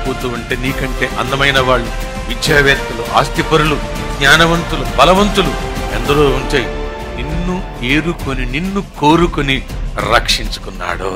వెళ్ళిపోతూ ఉంటే నీకంటే అందమైన వాళ్ళు విద్యావేత్తలు ఆస్తిపరులు జ్ఞానవంతులు బలవంతులు ఎందరో ఉంటే నిన్ను ఏరుకొని నిన్ను కోరుకొని రక్షించుకున్నాడు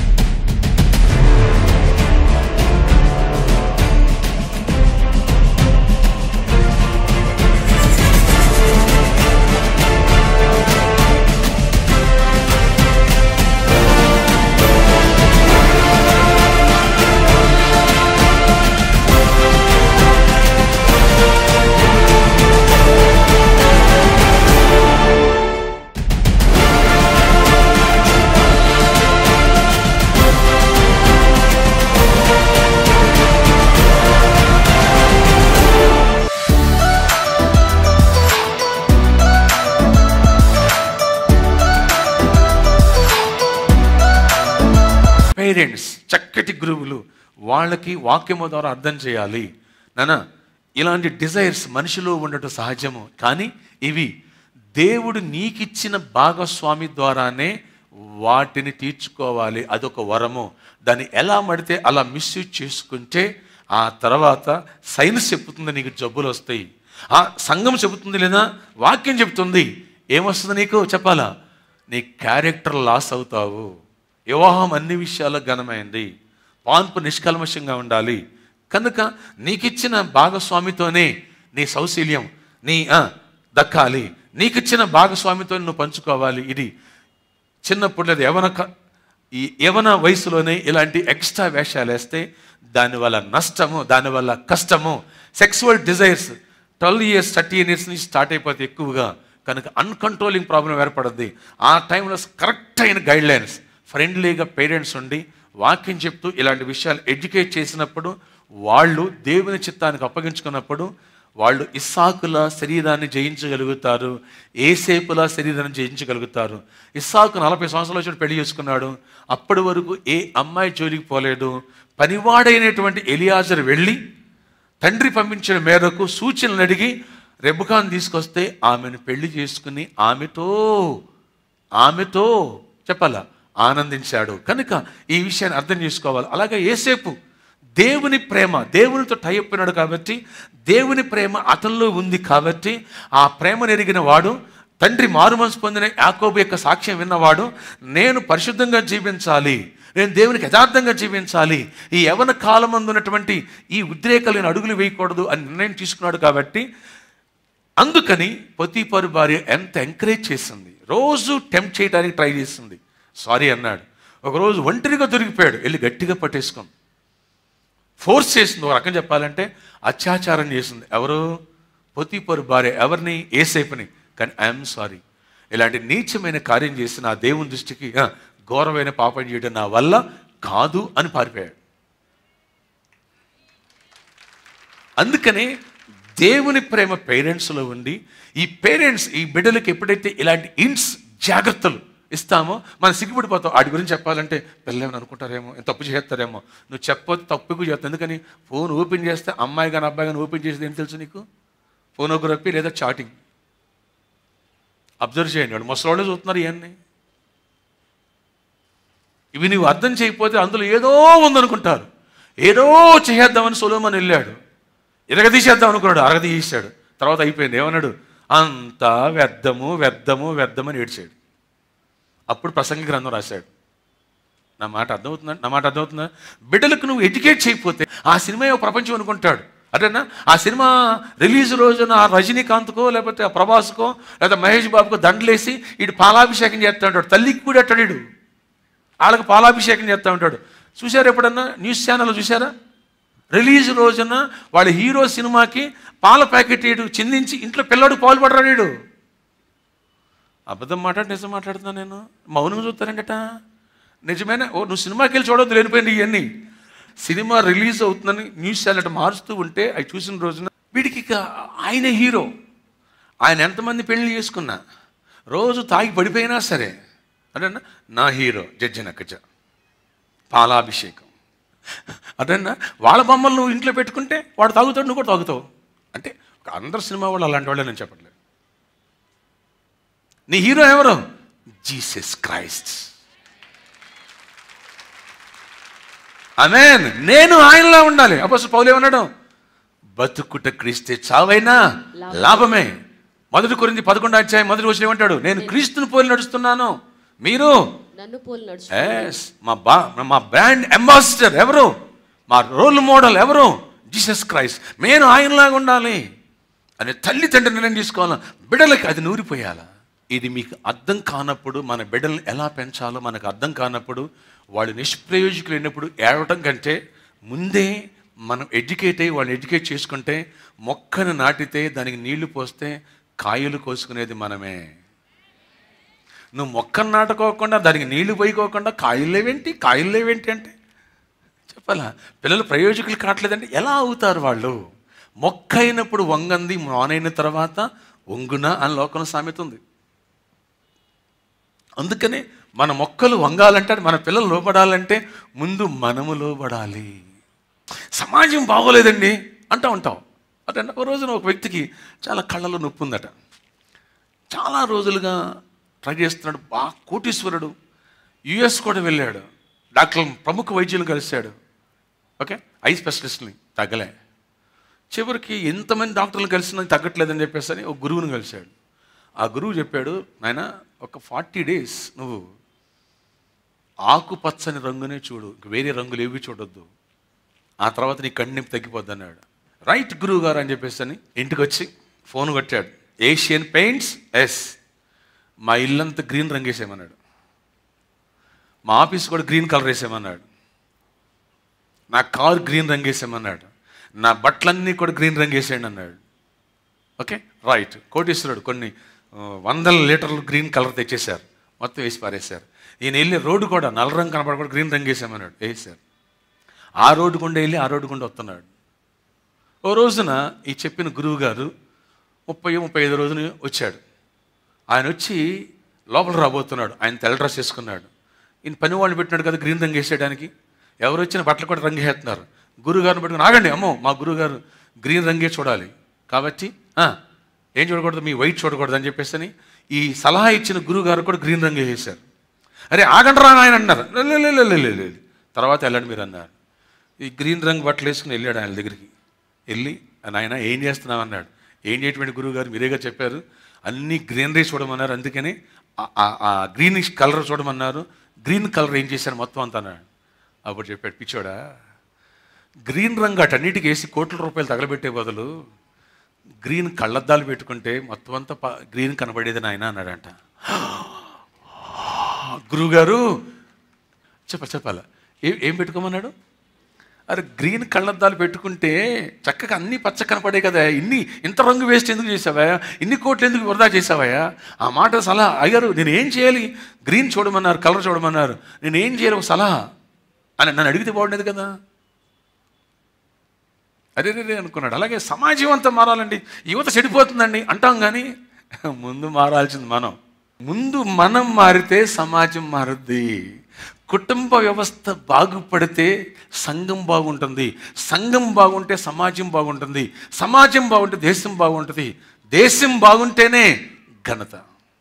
పేరెంట్స్ చక్కటి గురువులు వాళ్ళకి వాక్యము ద్వారా అర్థం చేయాలి నాన్న ఇలాంటి డిజైర్స్ మనిషిలో ఉండటం సహజము కానీ ఇవి దేవుడు నీకిచ్చిన భాగస్వామి ద్వారానే వాటిని తీర్చుకోవాలి అదొక వరము దాన్ని ఎలా మడితే అలా మిస్యూజ్ చేసుకుంటే ఆ తర్వాత సైన్స్ చెప్తుంది నీకు జబ్బులు వస్తాయి ఆ సంఘం చెబుతుంది లేదా వాక్యం చెబుతుంది ఏమొస్తుంది నీకు చెప్పాలా నీ క్యారెక్టర్ లాస్ అవుతావు వివాహం అన్ని విషయాల్లో ఘనమైంది పాన్పు నిష్కల్మషంగా ఉండాలి కనుక నీకిచ్చిన భాగస్వామితోనే నీ సౌశీల్యం నీ ఆ, దక్కాలి నీకిచ్చిన భాగస్వామితో నువ్వు పంచుకోవాలి ఇది చిన్నప్పుడు లేదా యవన క- ఈ యవన వయసులోనే ఇలాంటి ఎక్స్ట్రా వేషాలు వేస్తే దానివల్ల నష్టము దానివల్ల కష్టము sexual desires twelve years thirteen years నుంచి స్టార్ట్ అయిపోతే ఎక్కువగా కనుక అన్కంట్రోలింగ్ ప్రాబ్లం ఏర్పడుద్ది ఆ టైంలో కరెక్ట్ అయిన గైడ్ లైన్స్ ఫ్రెండ్లీగా పేరెంట్స్ ఉండి వాక్యం చెప్తూ ఇలాంటి విషయాలు ఎడ్యుకేట్ చేసినప్పుడు వాళ్ళు దేవుని చిత్తానికి అప్పగించుకున్నప్పుడు వాళ్ళు ఇస్సాకుల శరీరాన్ని జయించగలుగుతారు ఏసేపుల శరీరాన్ని జయించగలుగుతారు ఇస్సాకు నలభై సంవత్సరాల వచ్చి పెళ్లి చేసుకున్నాడు అప్పటి వరకు ఏ అమ్మాయి జోలికి పోలేదు పనివాడైనటువంటి ఎలియాజర్ వెళ్ళి తండ్రి పంపించిన మేరకు సూచనలు అడిగి రెబ్బకాన్ తీసుకొస్తే ఆమెను పెళ్లి చేసుకుని ఆమెతో ఆమెతో చెప్పాలా ఆనందించాడు కనుక ఈ విషయాన్ని అర్థం చేసుకోవాలి అలాగే ఏసేపు దేవుని ప్రేమ దేవునితో టైపోయినాడు కాబట్టి దేవుని ప్రేమ అతనిలో ఉంది కాబట్టి ఆ ప్రేమను ఎరిగిన వాడు తండ్రి మారుమనసు పొందిన యాకోబు యొక్క సాక్ష్యం విన్నవాడు నేను పరిశుద్ధంగా జీవించాలి నేను దేవునికి యథార్థంగా జీవించాలి ఈ యవన కాలం ఉన్నటువంటి ఈ ఉద్రేకాలు అడుగులు వేయకూడదు అని నిర్ణయం తీసుకున్నాడు కాబట్టి అందుకని పొతీపరు భార్య ఎంత ఎంకరేజ్ చేసింది రోజు టెంప్ట్ చేయడానికి ట్రై చేసింది సారీ అన్నాడు ఒకరోజు ఒంటరిగా దొరికిపోయాడు వెళ్ళి గట్టిగా పట్టేసుకుంది ఫోర్స్ చేసింది ఒక రకం చెప్పాలంటే అత్యాచారం చేసింది ఎవరు పొతీపరు భార్య ఎవరిని ఏసేపుని కానీ ఐఎమ్ సారీ ఇలాంటి నీచమైన కార్యం చేసి నా దేవుని దృష్టికి ఆ, ఘోరమైన పాపం చేయడం నా వల్ల కాదు అని పారిపోయాడు అందుకనే దేవుని ప్రేమ పేరెంట్స్లో ఉండి ఈ పేరెంట్స్ ఈ బిడ్డలకు ఎప్పుడైతే ఇలాంటి ఇన్స్ జాగ్రత్తలు ఇస్తామో మనం సిగ్గుపడిపోతాం వాటి గురించి చెప్పాలంటే పిల్లలేమని అనుకుంటారేమో ఎంత తప్పు చేస్తారేమో నువ్వు చెప్పొద్దు తప్పుకు చేస్తావు ఎందుకని ఫోన్ ఓపెన్ చేస్తే అమ్మాయి కానీ అబ్బాయి కానీ ఓపెన్ చేసేది ఏం తెలుసు నీకు ఫోనోగ్రఫీ లేదా చాటింగ్ అబ్జర్వ్ చేయండి వాడు ముసలోళ్ళే చూస్తున్నారు ఇవన్నీ ఇవి నువ్వు అర్థం చేయకపోతే అందులో ఏదో ఉందనుకుంటారు ఏదో చేద్దామని సొలోమన్ వెళ్ళాడు ఇరగదీసేద్దాం అనుకున్నాడు అరగదీసాడు తర్వాత అయిపోయింది ఏమన్నాడు అంతా వ్యర్థము వ్యర్థము వ్యర్థమని ఏడ్చాడు అప్పుడు ప్రసంగ గ్రంథం రాశాడు నా మాట అర్థమవుతుందా నా మాట అర్థమవుతుందా బిడ్డలకు నువ్వు ఎడ్యుకేట్ చేయకపోతే ఆ సినిమా ఒక ప్రపంచం అనుకుంటాడు అదేనా ఆ సినిమా రిలీజ్ రోజున ఆ రజనీకాంత్కో లేకపోతే ఆ ప్రభాస్కో లేదా మహేష్ బాబుకో దండలేసి వీడు పాలాభిషేకం చేస్తా ఉంటాడు తల్లికి కూడా అట్టాడు వీడు వాళ్ళకి పాలాభిషేకం చేస్తూ ఉంటాడు చూసారా ఎప్పుడన్నా న్యూస్ ఛానల్ చూసారా రిలీజ్ రోజున వాళ్ళ హీరో సినిమాకి పాల ప్యాకెట్ వీడు చిందించి ఇంట్లో పిల్లడు పాలు పడరాడు వీడు అబద్ధం మాట్లాడి నిజం మాట్లాడుతున్నా నేను మౌనం చూస్తారంటట నిజమేనా ఓ నువ్వు సినిమాకి వెళ్ళి చూడొద్దు లేనిపోయింది ఇవన్నీ సినిమా రిలీజ్ అవుతుందని న్యూస్ ఛానల్ మారుస్తూ ఉంటే అవి చూసిన రోజున వీడికి ఇక ఆయన హీరో ఆయన ఎంతమంది పెళ్లి చేసుకున్నా రోజు తాగి పడిపోయినా సరే అదన్నా నా హీరో జడ్జి నక్కజ పాలాభిషేకం అదన్నా వాళ్ళ బొమ్మలు నువ్వు ఇంట్లో పెట్టుకుంటే వాడు తాగుతాడు నువ్వు కూడా తాగుతావు అంటే అందరు సినిమా వాళ్ళు అలాంటి వాళ్ళే నేను చెప్పట్లేదు నీ హీరో ఎవరు జీసస్ క్రైస్ట్ ఆమెన్ నేను ఆయనలో ఉండాలి అప్పుడు పౌలు ఏమన్నాడు బతుకుట క్రీస్తే చావైనా లాభమే మొదటి కొరింది పదకొండు అధ్యాయం మొదటి వచ్చిన ఏమంటాడు నేను క్రీస్తుని పోలి నడుస్తున్నాను మీరు నన్ను పోలి నడుచు ఎస్ మా బా మా బ్రాండ్ అంబాసిడర్ ఎవరు మా రోల్ మోడల్ ఎవరు జీసస్ క్రైస్ట్ నేను ఆయనలాగా ఉండాలి అని తల్లి తండ్రి నిర్ణయం తీసుకోవాలా బిడ్డలకి అది నూరిపోయాలా ఇది మీకు అర్థం కానప్పుడు మన బిడ్డలను ఎలా పెంచాలో మనకు అర్థం కానప్పుడు వాళ్ళు నిష్ప్రయోజకులు అయినప్పుడు ఏడవటం కంటే ముందే మనం ఎడ్యుకేట్ అయ్యి వాళ్ళని ఎడ్యుకేట్ చేసుకుంటే మొక్కను నాటితే దానికి నీళ్లు పోస్తే కాయలు కోసుకునేది మనమే నువ్వు మొక్కను నాటుకోకుండా దానికి నీళ్లు పోయికోకుండా కాయలు లేవేంటి కాయలు లేవేంటి అంటే చెప్పాలా పిల్లలు ప్రయోజకులు కావట్లేదంటే ఎలా అవుతారు వాళ్ళు మొక్క అయినప్పుడు వంగంది మానైన తర్వాత వంగున అని లోకం సామెత ఉంది అందుకనే మన మొక్కలు వంగాలంటే మన పిల్లలు లోబడాలంటే ముందు మనము లోబడాలి సమాజం బాగోలేదండి అంటూ ఉంటాం అంటే ఒక రోజున ఒక వ్యక్తికి చాలా కళ్ళలో నొప్పి ఉందట చాలా రోజులుగా ట్రై చేస్తున్నాడు బాగా కోటీశ్వరుడు యుఎస్ కూడా వెళ్ళాడు డాక్టర్ ప్రముఖ వైద్యులను కలిశాడు ఓకే ఐ స్పెషలిస్ట్ని తగ్గలే చివరికి ఎంతమంది డాక్టర్లు కలిసినా తగ్గట్లేదని చెప్పేసి అని ఒక గురువుని కలిశాడు ఆ గురువు చెప్పాడు నాయన ఒక ఫార్టీ డేస్ నువ్వు ఆకుపచ్చని రంగునే చూడు ఇంక వేరే రంగులు ఏవి చూడొద్దు ఆ తర్వాత నీ కಣ್ಣింపు తగ్గిపోద్ది అన్నాడు రైట్ గురువు గారు అని చెప్పేసి అని ఇంటికి వచ్చి ఫోన్ కొట్టాడు ఏషియన్ పెయింట్స్ ఎస్ మా ఇల్లంతా గ్రీన్ రంగు వేసేయమన్నాడు మా ఆఫీస్ కూడా గ్రీన్ కలర్ వేసేయమన్నాడు నా కార్ గ్రీన్ రంగు వేసేయమన్నాడు నా బట్టలన్నీ కూడా గ్రీన్ రంగు వేసేయండి అన్నాడు ఓకే రైట్ కోటేశ్వరుడు కొన్ని ఆ, వందల లీటర్లు గ్రీన్ కలర్ తెచ్చేశారు మొత్తం వేసి పారేశారు ఈయన వెళ్ళి రోడ్డు కూడా నల్ల రంగు కనపడకుండా గ్రీన్ రంగు వేసామన్నాడు వేసారు ఆ రోడ్డు గుండా వెళ్ళి ఆ రోడ్డు గుండా వస్తున్నాడు ఓ రోజున ఈ చెప్పిన గురువు గారు ముప్పై ముప్పై ఐదు రోజులు వచ్చాడు ఆయన వచ్చి లోపల రాబోతున్నాడు ఆయన తెల్ల డ్రెస్ వేసుకున్నాడు ఈయన పని వాళ్ళు పెట్టినాడు కదా గ్రీన్ రంగు వేసేయడానికి ఎవరు వచ్చిన బట్టలు కూడా రంగు వేస్తున్నారు గురుగారిని పెట్టుకుని ఆగండి అమ్మో మా గురుగారు గ్రీన్ రంగే చూడాలి కాబట్టి "ఆ, ఏం చూడకూడదు మీ వైట్ చూడకూడదు అని చెప్పేసి అని ఈ సలహా ఇచ్చిన గురుగారు కూడా గ్రీన్ రంగు వేసేశారు అరే ఆగండి రా ఆయన అన్నారు "లే, లే, లే, లే, లే, లే." తర్వాత వెళ్ళండి మీరు అన్నారు ఈ గ్రీన్ రంగు బట్టలు వేసుకుని వెళ్ళాడు ఆయన దగ్గరికి వెళ్ళి నాయన ఏం చేస్తున్నావు అన్నాడు ఏం చేయటువంటి గురువు గారు మీరేగా చెప్పారు అన్ని గ్రీనరీ చూడమన్నారు అందుకని ఆ- ఆ- ఆ గ్రీనిష్ కలర్ చూడమన్నారు గ్రీన్ కలర్ ఏం చేశారు మొత్తం అంతా అన్నాడు అప్పుడు చెప్పాడు పిచ్చోడా గ్రీన్ రంగు అటన్నిటికి వేసి కోట్ల రూపాయలు తగలబెట్టే బదులు గ్రీన్ కళ్ళద్దాలు పెట్టుకుంటే మొత్తం అంతా ప- గ్రీన్ కనబడేది నాయన అన్నాడంట గురువుగారు చెప్ప చెప్పాల ఏం ఏం పెట్టుకోమన్నాడు అరే గ్రీన్ కళ్ళద్దాలు పెట్టుకుంటే చక్కగా అన్ని పచ్చ కనపడే కదా ఇన్ని ఇంత రంగు వేస్ట్ ఎందుకు చేసావా ఇన్ని కోట్లు ఎందుకు వృధా చేసావా ఆ మాట సలహా అయ్యారు నేను ఏం చేయాలి గ్రీన్ చూడమన్నారు కలర్ చూడమన్నారు నేను ఏం చేయాలి ఒక సలహా అని నన్ను అడిగితే బాగుండేది కదా అరే రే అనుకున్నాడు అలాగే సమాజం అంతా మారాలండి యువత చెడిపోతుందండి అంటాం కానీ ముందు మారాల్సింది మనం ముందు మనం మారితే సమాజం మారుద్ది కుటుంబ వ్యవస్థ బాగుపడితే సంఘం బాగుంటుంది సంఘం బాగుంటే సమాజం బాగుంటుంది సమాజం బాగుంటే దేశం బాగుంటుంది దేశం బాగుంటేనే ఘనత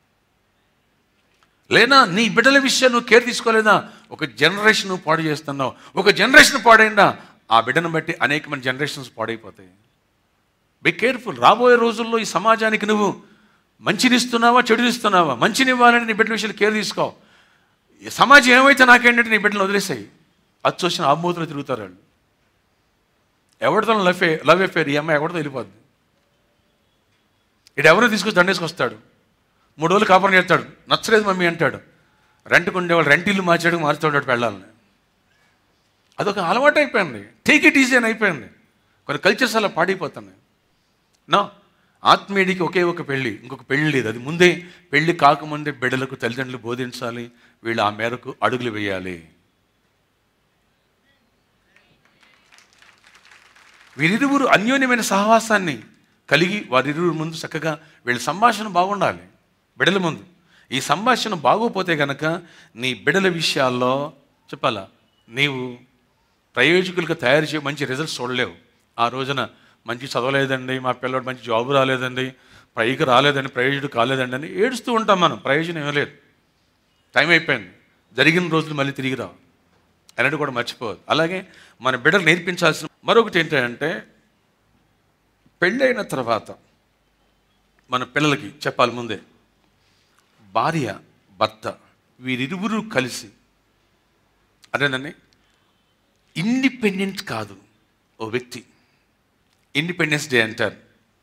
లేదా నీ బిడ్డల విషయం నువ్వు కేర్ తీసుకోలేదా ఒక జనరేషన్ నువ్వు పాడు చేస్తున్నావు ఒక జనరేషన్ పాడైందా ఆ బిడ్డను బట్టి అనేకమైన జనరేషన్స్ పాడైపోతాయి బి కేర్ఫుల్ రాబోయే రోజుల్లో ఈ సమాజానికి నువ్వు మంచినిస్తున్నావా చెడునిస్తున్నావా మంచినివ్వాలని నీ బిడ్డల విషయాలు కేర్ తీసుకో ఈ సమాజం ఏమైతే నాకేంటంటే నీ బిడ్డలు వదిలేసాయి అది వచ్చిన ఆమూతులు తిరుగుతారు వాళ్ళు ఎవరితో లవ్ లవ్ ఎఫేర్ ఈ అమ్మాయి ఎవరితో వెళ్ళిపోద్ది ఇటు ఎవరిని తీసుకొచ్చి దండేసుకొస్తాడు మూడు రోజులు కాపురం చేస్తాడు నచ్చలేదు మమ్మీ అంటాడు రెంట్కి ఉండేవాళ్ళు రెంట్ ఇల్లు మార్చాడు మార్చుతాడు పెళ్ళాలని అదొక అలవాటు అయిపోయింది టేక్ ఇట్ ఈజీ అని అయిపోయింది కొన్ని కల్చర్స్ అలా పాడైపోతున్నాయి నా ఆత్మీయుడికి ఒకే ఒక పెళ్ళి ఇంకొక పెళ్ళి లేదు అది ముందే పెళ్ళి కాకముందే బిడ్డలకు తల్లిదండ్రులు బోధించాలి వీళ్ళు ఆ మేరకు అడుగులు వేయాలి వీరిరువురు అన్యోన్యమైన సహవాసాన్ని కలిగి వారిరువురు ముందు చక్కగా వీళ్ళ సంభాషణ బాగుండాలి బిడల ముందు ఈ సంభాషణ బాగోపోతే గనక నీ బిడల విషయాల్లో చెప్పాలా నీవు ప్రయోజకులుగా తయారు చేయ మంచి రిజల్ట్స్ చూడలేవు ఆ రోజున మంచి చదవలేదండి మా పిల్లడు మంచి జాబ్ రాలేదండి పైకి రాలేదండి ప్రయోజకుడు కాలేదండి అని ఏడుస్తూ ఉంటాం మనం ప్రయోజనం ఏమీ లేదు టైం అయిపోయింది జరిగిన రోజులు మళ్ళీ తిరిగి రావు అనేది కూడా మర్చిపోవద్దు అలాగే మన బిడ్డలు నేర్పించాల్సిన మరొకటి ఏంటంటే పెళ్ళైన తర్వాత మన పిల్లలకి చెప్పాలి ముందే భార్య భర్త వీరిరువురు కలిసి అదేనండి ఇండిపెండెంట్ కాదు ఓ వ్యక్తి ఇండిపెండెన్స్ డే అంటారు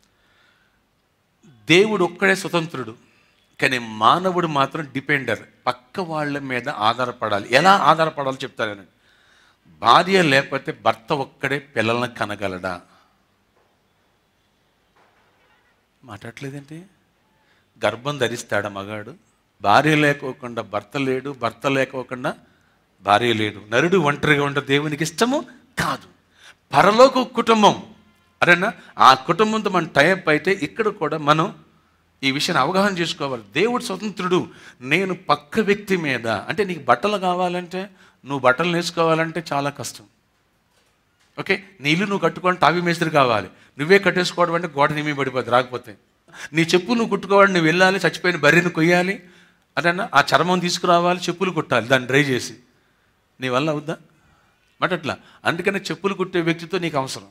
దేవుడు ఒక్కడే స్వతంత్రుడు కానీ మానవుడు మాత్రం డిపెండర్ పక్క వాళ్ళ మీద ఆధారపడాలి ఎలా ఆధారపడాలో చెప్తాను భార్య లేకపోతే భర్త ఒక్కడే పిల్లల్ని కనగలడా మాట్లాడలేదేంటి గర్భం ధరిస్తాడా మగాడు భార్య లేకోకుండా భర్త లేడు భర్త లేకోకుండా భార్య లేడు నరుడు ఒంటరిగా ఉండ దేవునికి ఇష్టము కాదు పరలోక కుటుంబం అరేనా ఆ కుటుంబంతో మనం టైప్ అయితే ఇక్కడ కూడా మనం ఈ విషయాన్ని అవగాహన చేసుకోవాలి దేవుడు స్వతంత్రుడు నేను పక్క వ్యక్తి మీద అంటే నీకు బట్టలు కావాలంటే నువ్వు బట్టలు నేర్చుకోవాలంటే చాలా కష్టం ఓకే నీ ఇల్లు నువ్వు కట్టుకోవాలి టావి మేస్త్రి కావాలి నువ్వే కట్టేసుకోవడం అంటే గోడ నిమి పడిపోద్ది రాకపోతే నీ చెప్పు నువ్వు కుట్టుకోవాలి నువ్వు వెళ్ళాలి చచ్చిపోయిన బర్రెను కొయ్యాలి అదన్నా ఆ చర్మం తీసుకురావాలి చెప్పులు కుట్టాలి దాన్ని డ్రై చేసి నీ వల్ల అవుద్దా మాట అట్లా అందుకనే చెప్పులు కుట్టే వ్యక్తితో నీకు అవసరం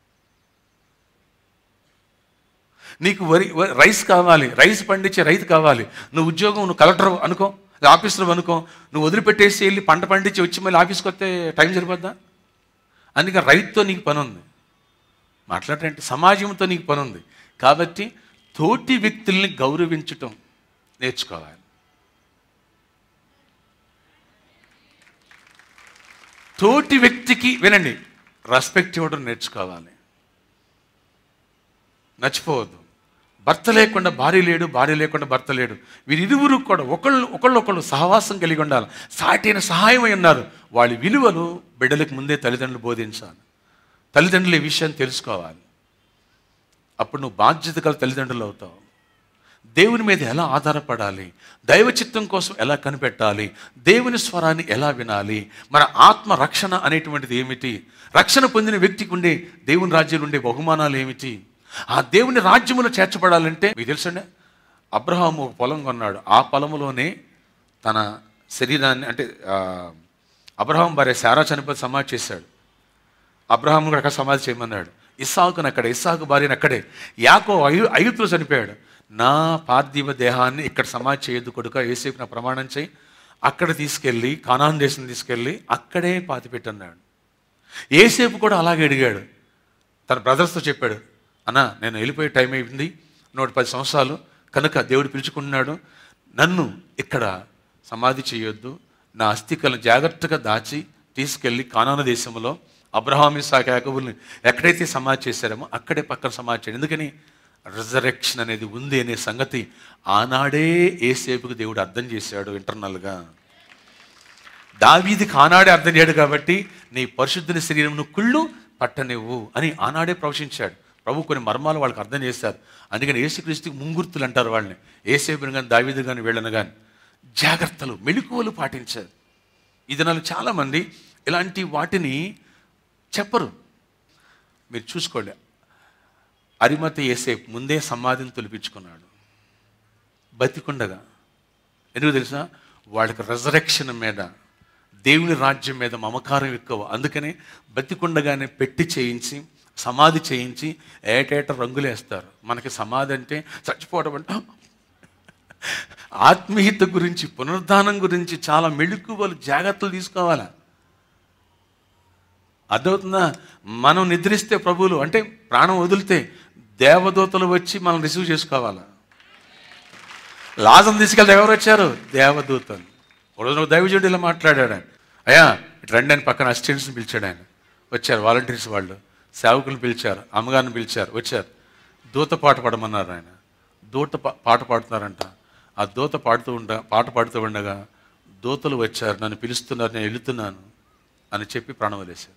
నీకు వరి వ- రైస్ కావాలి రైస్ పండించే రైతు కావాలి నువ్వు ఉద్యోగం నువ్వు కలెక్టర్ అనుకో ఆఫీసర్ అనుకో నువ్వు వదిలిపెట్టేసి వెళ్ళి పంట పండించి వచ్చి మళ్ళీ ఆఫీస్కి వస్తే టైం సరిపోద్దా అందుకని రైతుతో నీకు పని ఉంది మాట్లాడంటే సమాజంతో నీకు పని ఉంది కాబట్టి తోటి వ్యక్తుల్ని గౌరవించటం నేర్చుకోవాలి తోటి వ్యక్తికి వినండి రెస్పెక్ట్ ఇవ్వడం నేర్చుకోవాలి నచ్చిపోవద్దు భర్త లేకుండా భార్య లేడు భార్య లేకుండా భర్త లేడు వీరిరువురు కూడా ఒకళ్ళు ఒకళ్ళు ఒకళ్ళు సహవాసం కలిగి ఉండాలి సాటైన సహాయమై ఉన్నారు వాళ్ళ విలువలు బిడ్డలకు ముందే తల్లిదండ్రులు బోధించాలి తల్లిదండ్రులు ఈ విషయాన్ని తెలుసుకోవాలి అప్పుడు నువ్వు బాధ్యత గల తల్లిదండ్రులు అవుతావు దేవుని మీద ఎలా ఆధారపడాలి దైవ చిత్తం కోసం ఎలా కనిపెట్టాలి దేవుని స్వరాన్ని ఎలా వినాలి మన ఆత్మ రక్షణ అనేటువంటిది ఏమిటి రక్షణ పొందిన వ్యక్తికి ఉండే దేవుని రాజ్యంలో ఉండే బహుమానాలు ఏమిటి ఆ దేవుని రాజ్యములో చేర్చబడాలంటే మీకు తెలుసండి అబ్రహాము ఒక పొలం కొన్నాడు ఆ పొలములోనే తన శరీరాన్ని అంటే ఆ, అబ్రహాం భార్య శారా చనిపోయి సమాధి చేశాడు అబ్రహాం కూడా అక్కడ సమాధి చేయమన్నాడు ఇస్సాకుని అక్కడ ఇస్సాకు భార్యను అక్కడే యాకో అయు అయుతులు చనిపోయాడు నా పార్థివ దేహాన్ని ఇక్కడ సమాధి చేయొద్దు కొడుక ఏసేపు నా ప్రమాణం చేయి అక్కడ తీసుకెళ్ళి కానాన్ దేశం తీసుకెళ్ళి అక్కడే పాతి పెట్టన్నాడు ఏసేపు కూడా అలాగే అడిగాడు తన బ్రదర్స్తో చెప్పాడు అన్న నేను వెళ్ళిపోయే టైం అయింది నూట పది సంవత్సరాలు కనుక దేవుడు పిలుచుకున్నాడు నన్ను ఇక్కడ సమాధి చేయొద్దు నా అస్థికలను జాగ్రత్తగా దాచి తీసుకెళ్ళి కానాన దేశంలో అబ్రహామి సాక యాకబుల్ని ఎక్కడైతే సమాధి చేశారో అక్కడే పక్కన సమాధి చేయండి ఎందుకని రిజరెక్షన్ అనేది ఉంది అనే సంగతి ఆనాడే ఏసేపుకు దేవుడు అర్థం చేశాడు ఇంటర్నల్గా దావీదికి ఆనాడే అర్థం చేయడు కాబట్టి నీ పరిశుద్ధుని శరీరంను కుళ్ళు పట్టనివ్వు అని ఆనాడే ప్రవశించాడు ప్రభు కొన్ని మర్మాలు వాళ్ళకి అర్థం చేశారు అందుకని యేసుక్రీస్తుకి ముంగుర్తులు అంటారు వాళ్ళని ఏసేపుని కానీ దావీదు కానీ వీళ్ళని కానీ జాగ్రత్తలు మెళుకువలు పాటించారు ఈ దినాలు చాలామంది ఇలాంటి వాటిని చెప్పరు మీరు చూసుకోండి అరిమత ఏసేపు ముందే సమాధిని తొలిపించుకున్నాడు బతికుండగా ఎందుకు తెలుసా వాళ్ళకి రెజరెక్షన్ మీద దేవుని రాజ్యం మీద మమకారం ఎక్కువ అందుకనే బతికుండగానే పెట్టి చేయించి సమాధి చేయించి ఏటేట రంగులేస్తారు మనకి సమాధి అంటే చచ్చిపోవడం అంటే ఆత్మీయత గురించి పునరుద్ధానం గురించి చాలా మెళుకువలు జాగ్రత్తలు తీసుకోవాలా అర్థమవుతుందా మనం నిద్రిస్తే ప్రభువులు అంటే ప్రాణం వదిలితే దేవదూతలు వచ్చి మనం రిసీవ్ చేసుకోవాలా లాజం తీసుకెళ్తే ఎవరు వచ్చారు దేవదూతలు ఒక రోజు దైవజుడు ఇలా మాట్లాడాడు ఆయన అయ్యా ఇటు రండి అని పక్కన అసిస్టెంట్స్ని పిలిచాడు ఆయన వచ్చారు వాలంటీర్స్ వాళ్ళు సేవకులు పిలిచారు అమ్మగారిని పిలిచారు వచ్చారు దూత పాట పాడమన్నారు ఆయన దూత పా- పాట పాడుతున్నారంట ఆ దూత పాడుతూ ఉండ పాట పాడుతూ ఉండగా దూతలు వచ్చారు నన్ను పిలుస్తున్నారు నేను వెళుతున్నాను అని చెప్పి ప్రాణం వదిలేశారు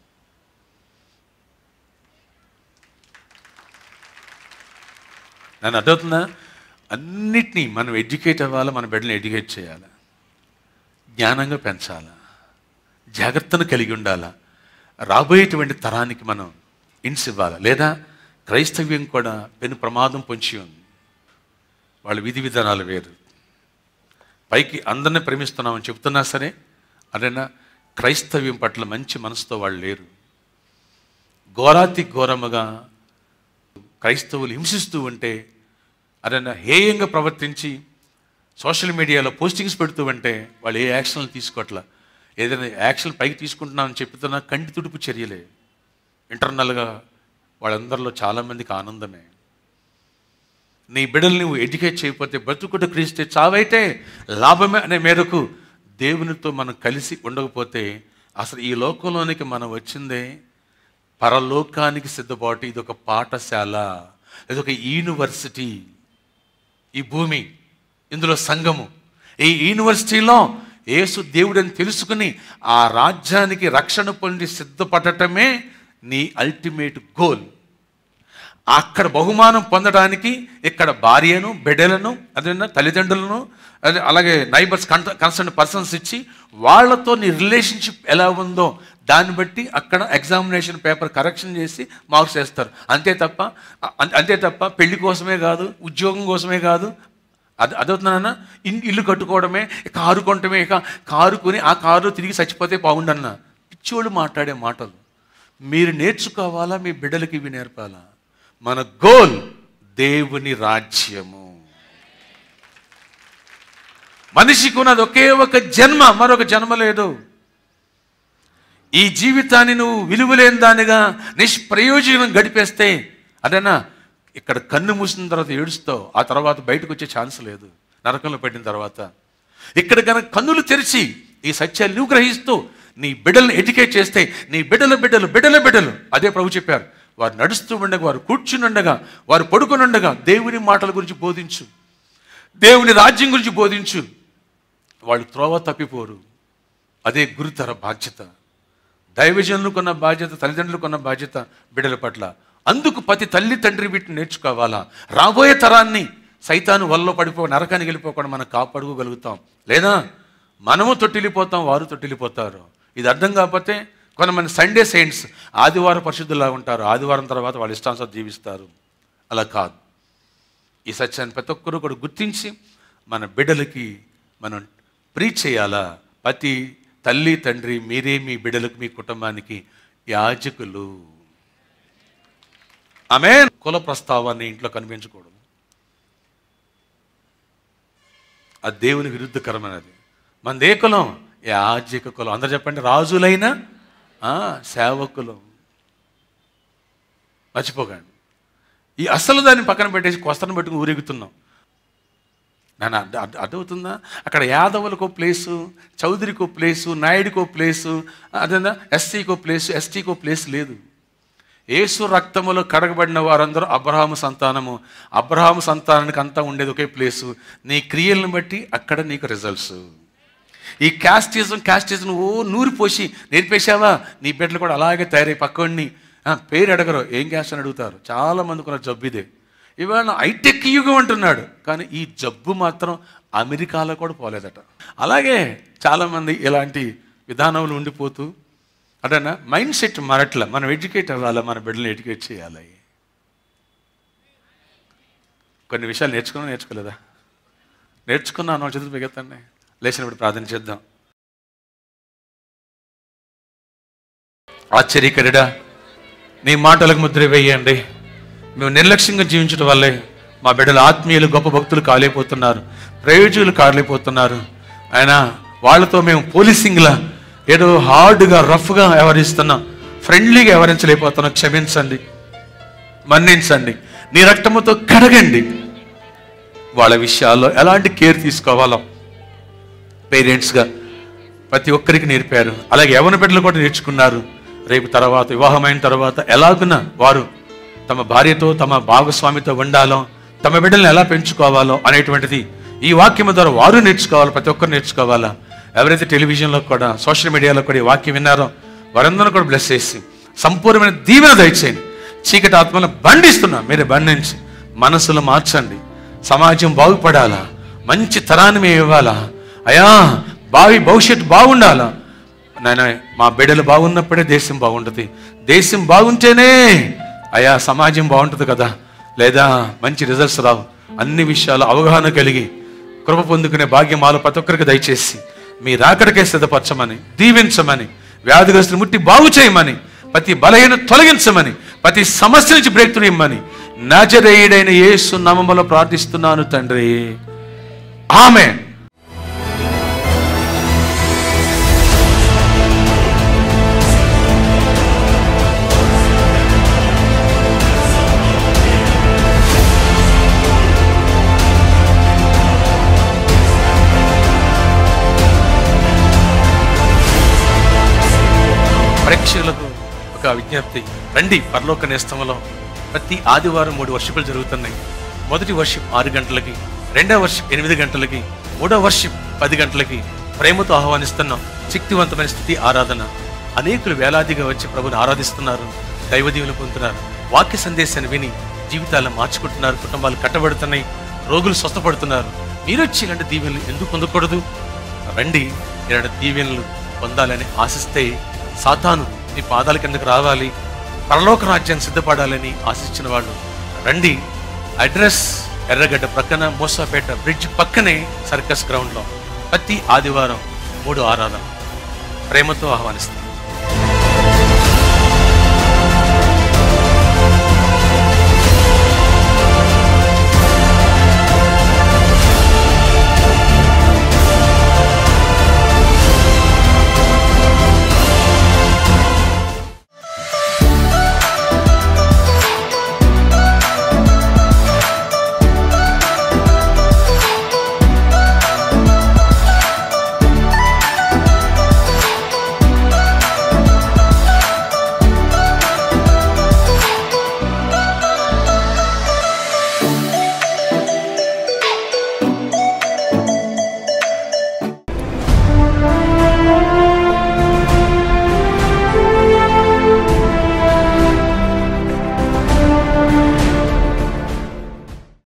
నన్ను అర్థవుతుందా అన్నిటినీ మనం ఎడ్యుకేట్ అవ్వాలి మన బిడ్డని ఎడ్యుకేట్ చేయాలి జ్ఞానంగా పెంచాలా జాగ్రత్తను కలిగి ఉండాలా రాబోయేటువంటి తరానికి మనం ఇన్స్ ఇవ్వాలి లేదా క్రైస్తవ్యం కూడా పెను ప్రమాదం పొంచి ఉంది వాళ్ళ విధి విధానాలు వేరు పైకి అందరిని ప్రేమిస్తున్నామని చెప్తున్నా సరే అదేనా క్రైస్తవ్యం పట్ల మంచి మనసుతో వాళ్ళు లేరు ఘోరాతి ఘోరముగా క్రైస్తవులు హింసిస్తూ ఉంటే అదన్నా హేయంగా ప్రవర్తించి సోషల్ మీడియాలో పోస్టింగ్స్ పెడుతూ ఉంటే వాళ్ళు ఏ యాక్షన్లు తీసుకోవట్లా ఏదైనా యాక్షన్ పైకి తీసుకుంటున్నామని చెప్తున్నా కంటి తుడుపు చర్యలే ఇంటర్నల్గా వాళ్ళందరిలో చాలామందికి ఆనందమే నీ బిడ్డలు నువ్వు ఎడ్యుకేట్ చేయకపోతే బ్రతుకుట క్రీస్తే చావైతే లాభమే అనే మేరకు దేవునితో మనం కలిసి ఉండకపోతే అసలు ఈ లోకంలోనికి మనం వచ్చిందే పరలోకానికి సిద్ధపాటు ఇది ఒక పాఠశాల ఇది ఒక యూనివర్సిటీ ఈ భూమి ఇందులో సంఘము ఈ యూనివర్సిటీలో యేసు దేవుడని తెలుసుకుని ఆ రాజ్యానికి రక్షణ పొంది సిద్ధపడటమే నీ అల్టిమేట్ గోల్ అక్కడ బహుమానం పొందడానికి ఇక్కడ భార్యను బిడ్డలను అదే తల్లిదండ్రులను అదే అలాగే నైబర్స్ కన్సర్న్ పర్సన్స్ ఇచ్చి వాళ్ళతో నీ రిలేషన్షిప్ ఎలా ఉందో దాన్ని బట్టి అక్కడ ఎగ్జామినేషన్ పేపర్ కరెక్షన్ చేసి మార్క్స్ వేస్తారు అంతే తప్ప అం- అంతే తప్ప పెళ్లి కోసమే కాదు ఉద్యోగం కోసమే కాదు అది అదవుతున్నానా ఇన్ ఇల్లు కట్టుకోవడమే కారు కొనటమే ఇక కారు కొని ఆ కారు తిరిగి చచ్చిపోతే బాగుండన్న పిచ్చోళ్ళు మాట్లాడే మాటలు మీరు నేర్చుకోవాలా మీ బిడ్డలకి ఇవి నేర్పాలా మన గోల్ దేవుని రాజ్యము మనిషికి ఉన్నది ఒకే ఒక జన్మ మరొక జన్మ లేదు ఈ జీవితాన్ని నువ్వు విలువలేని దానిగా నిష్ప్రయోజనం గడిపేస్తే అదేనా ఇక్కడ కన్ను మూసిన తర్వాత ఏడుస్తావు ఆ తర్వాత బయటకు వచ్చే ఛాన్స్ లేదు నరకంలో పెట్టిన తర్వాత ఇక్కడ కనుక కన్నులు తెరిచి ఈ సత్యాన్ని నువ్వు గ్రహిస్తూ నీ బిడ్డలను ఎడ్యుకేట్ చేస్తే నీ బిడ్డల బిడ్డలు బిడ్డల బిడ్డలు అదే ప్రభు చెప్పారు వారు నడుస్తూ ఉండగా వారు కూర్చునుండగా వారు పడుకునుండగా దేవుని మాటల గురించి బోధించు దేవుని రాజ్యం గురించి బోధించు వాళ్ళు త్రోవ తప్పిపోరు అదే గురుతర బాధ్యత దైవజనులకు ఉన్న బాధ్యత తల్లిదండ్రులకు ఉన్న బాధ్యత బిడ్డల పట్ల అందుకు ప్రతి తల్లి తండ్రి వీటిని నేర్చుకోవాలా రాబోయే తరాన్ని సైతాను వల్ల పడిపో నరకానికి వెళ్ళిపోకుండా మనం కాపాడుకోగలుగుతాం లేదా మనము తొట్టిల్లిపోతాం వారు తొట్టిల్లిపోతారు ఇది అర్థం కాకపోతే కొంతమంది సండే సెయింట్స్ ఆదివారం పరిశుద్ధులా ఉంటారు ఆదివారం తర్వాత వాళ్ళ ఇష్టానుసారం జీవిస్తారు అలా కాదు ఈ సత్యాన్ని ప్రతి ఒక్కరూ కూడా గుర్తించి మన బిడ్డలకి మనం ప్రీచ్ చేయాలా ప్రతి తల్లి తండ్రి మీరే మీ బిడ్డలకు మీ కుటుంబానికి యాజకులు ఆమె కుల ప్రస్తావాన్ని ఇంట్లో కనిపించకూడదు అది దేవుని విరుద్ధకరమైనది మనది ఏ కులం యాజక కులం అందరు చెప్పండి రాజులైన ఆ, సేవకులం మర్చిపోకండి ఈ అసలు దాన్ని పక్కన పెట్టేసి కొస్తను పెట్టుకుని ఊరెగుతున్నాం నన్ను అర్థ అర్థ- అర్థమవుతుందా అక్కడ యాదవులకు ఓ ప్లేసు చౌదరికి ఓ ప్లేసు నాయుడికి ఓ ప్లేసు అదేనా ఎస్సీకి ఓ ప్లేసు ఎస్టీకి ఓ ప్లేస్ లేదు యేసు రక్తములో కడగబడిన వారందరూ అబ్రహాము సంతానము అబ్రహాము సంతానానికి అంతా ఉండేది ఒకే ప్లేసు నీ క్రియలను బట్టి అక్కడ నీకు రిజల్ట్స్ ఈ క్యాస్టిజం క్యాస్టిజం ఓ నూరి పోసి నేర్పేశావా నీ బిడ్డలు కూడా అలాగే తయారై పక్కడిని పేరు అడగరు ఏం క్యాస్ట్ అని అడుగుతారు చాలా మందికి ఉన్న జబ్బు ఇదే ఇవాళ హైటెక్ యుగం అంటున్నాడు కానీ ఈ జబ్బు మాత్రం అమెరికాలో కూడా పోలేదట అలాగే చాలామంది ఇలాంటి విధానంలో ఉండిపోతూ అటనా మైండ్ సెట్ మారట్ల మనం ఎడ్యుకేట్ అవ్వాలి మన బిడ్డలను ఎడ్యుకేట్ చేయాలి కొన్ని విషయాలు నేర్చుకున్నా నేర్చుకోలేదా నేర్చుకున్నాను చదువు మిగతాన్ని లేచినప్పుడు ప్రార్థన చేద్దాం ఆశ్చర్యకరుడా నీ మాటలకు ముద్ర వేయండి మేము నిర్లక్ష్యంగా జీవించడం వల్లే మా బిడ్డలు ఆత్మీయులు గొప్ప భక్తులు కాలేకపోతున్నారు ప్రయోజకులు కాలేకపోతున్నారు ఆయన వాళ్ళతో మేము పోలీసింగ్లా ఏదో హార్డ్గా రఫ్గా వ్యవహరిస్తున్నాం ఫ్రెండ్లీగా వ్యవహరించలేకపోతున్నాం క్షమించండి మన్నించండి నీ రక్తముతో కడగండి వాళ్ళ విషయాల్లో ఎలాంటి కేర్ తీసుకోవాలో పేరెంట్స్గా ప్రతి ఒక్కరికి నేర్పారు అలాగే యవన బిడ్డలు కూడా నేర్చుకున్నారు రేపు తర్వాత వివాహమైన తర్వాత ఎలాగున వారు తమ భార్యతో తమ భాగస్వామితో ఉండాలో తమ బిడ్డలను ఎలా పెంచుకోవాలో అనేటువంటిది ఈ వాక్యం ద్వారా వారు నేర్చుకోవాలి ప్రతి ఒక్కరు నేర్చుకోవాలా ఎవరైతే టెలివిజన్లో కూడా సోషల్ మీడియాలో కూడా ఈ వాక్యం విన్నారో వారందరూ కూడా బ్లెస్ చేసి సంపూర్ణమైన దీవెన దయచేయండి చీకటి ఆత్మలను బండిస్తున్నా మీరే బంధించి మనసులు మార్చండి సమాజం బాగుపడాలా మంచి తరాన్ని మేము ఇవ్వాలా అయా భావి భవిష్యత్తు బాగుండాలా నాయన మా బిడ్డలు బాగున్నప్పుడే దేశం బాగుంటుంది దేశం బాగుంటేనే అయా సమాజం బాగుంటుంది కదా లేదా మంచి రిజల్ట్స్ రావు అన్ని విషయాలు అవగాహన కలిగి కృప పొందుకునే భాగ్యం మాలో ప్రతి ఒక్కరికి దయచేసి మీ రాకడకే సిద్ధపరచమని దీవించమని వ్యాధిగ్రస్తులు ముట్టి బాగు చేయమని ప్రతి బలహీన తొలగించమని ప్రతి సమస్య నుంచి బ్రేక్ ఇమ్మని నజరేయుడైన యేసు నామములో ప్రార్థిస్తున్నాను తండ్రి ఆమె ప్రేక్షకులకు ఒక విజ్ఞప్తి రండి పరలోక నేస్తంలో ప్రతి ఆదివారం మూడు వర్షిపులు జరుగుతున్నాయి మొదటి వర్షిప్ ఆరు గంటలకి రెండవ వర్షిప్ ఎనిమిది గంటలకి మూడవ వర్షిప్ పది గంటలకి ప్రేమతో ఆహ్వానిస్తున్నాం శక్తివంతమైన స్థితి ఆరాధన అనేకులు వేలాదిగా వచ్చి ప్రభుని ఆరాధిస్తున్నారు దైవదీవులు పొందుతున్నారు వాక్య సందేశాన్ని విని జీవితాలను మార్చుకుంటున్నారు కుటుంబాలు కట్టబడుతున్నాయి రోగులు స్వస్థపడుతున్నారు మీరు వచ్చి ఇలాంటి దీవెనలు ఎందుకు పొందకూడదు రండి ఇలాంటి దీవెనలు పొందాలని ఆశిస్తే సాతాను నీ పాదాల కిందకు రావాలి పరలోక రాజ్యాన్ని సిద్ధపడాలని ఆశించిన వాళ్ళు రండి అడ్రస్ ఎర్రగడ్డ ప్రక్కన మోసాపేట బ్రిడ్జ్ పక్కనే సర్కస్ గ్రౌండ్లో ప్రతి ఆదివారం మూడు ఆరాధన ప్రేమతో ఆహ్వానిస్తాం